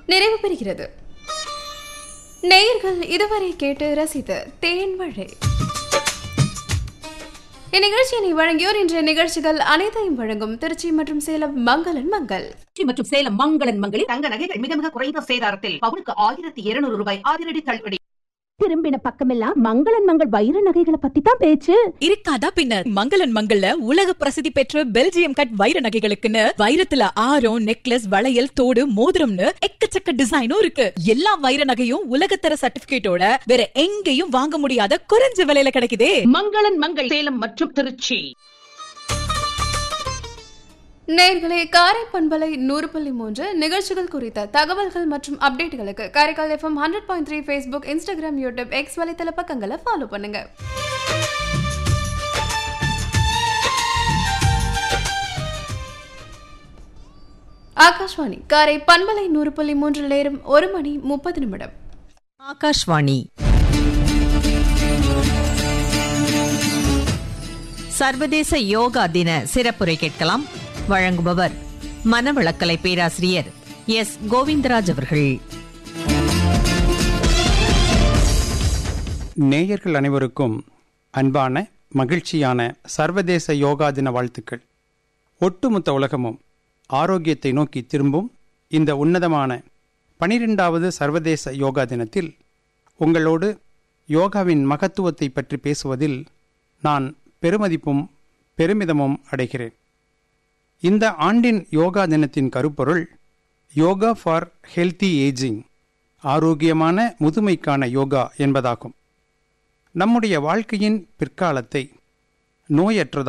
நிறைவு பெறுகிறது நேயர்கள் இதுவரை கேட்டு ரசித்த தேன் மழை இந்நிகழ்ச்சியினை வழங்கியோர் இன்றைய நிகழ்ச்சிகள் அனைத்தையும் வழங்கும் திருச்சி மற்றும் சேலம் மங்களன் மங்கள் திருச்சி மற்றும் சேலம் மங்களன் மங்களில் தங்க நகைகள் மிக மிக குறைந்த சேதாரத்தில் பவுனுக்கு ஆயிரத்தி இருநூறு ரூபாய் அதிரடி தள்ளுபடி திரும்பின பக்கமெல்லாம் மங்களன் மங்கள் வைர நகைகளை பத்தி தான் பேச்சு இருக்காதா பின்னர் மங்களன் மங்கள்ல உலக பிரசித்தி பெற்ற பெல்ஜியம் கட் வைர நகைகளுக்குன்னு வைரத்துல ஆரம் நெக்லஸ் வளையல் தோடு மோதிரம்னு எக்கச்சக்க டிசைனும் இருக்கு எல்லா வைர நகையும் உலகத்தர சர்டிபிகேட்டோட வேற எங்கேயும் வாங்க முடியாத குறைஞ்ச விலையில கிடைக்குதே மங்களன் மங்கள் சேலம் மற்றும் திருச்சி நேயர்களே காரை பண்பலை நூறு புள்ளி மூன்று நிகழ்ச்சிகள் குறித்த தகவல்கள் மற்றும் அப்டேட்டுகளுக்கு Karaikal FM hundred point three Facebook Instagram YouTube X வலைத்தள பக்கங்களை ஃபாலோ பண்ணுங்க ஆகாஷ்வாணி காரை பண்பலை நூறு புள்ளி மூன்று நேரம் ஒரு மணி முப்பது நிமிடம் ஆகாஷ்வாணி சர்வதேச யோகா தின சிறப்புரை கேட்கலாம் வழங்குபவர் மனவளக்கலை பேராசிரியர் எஸ் கோவிந்தராஜ் அவர்கள் நேயர்கள் அனைவருக்கும் அன்பான மகிழ்ச்சியான சர்வதேச யோகா தின வாழ்த்துக்கள் ஒட்டுமொத்த உலகமும் ஆரோக்கியத்தை நோக்கி திரும்பும் இந்த உன்னதமான பனிரெண்டாவது சர்வதேச யோகா தினத்தில் உங்களோடு யோகாவின் மகத்துவத்தை பற்றி பேசுவதில் நான் பெருமதிப்பும் பெருமிதமும் அடைகிறேன் இந்த ஆண்டின் யோகா தினத்தின் கருப்பொருள் யோகா ஃபார் ஹெல்தி ஏஜிங் ஆரோக்கியமான முதுமைக்கான யோகா என்பதாகும் நம்முடைய வாழ்க்கையின் பிற்காலத்தை நோயற்றதாக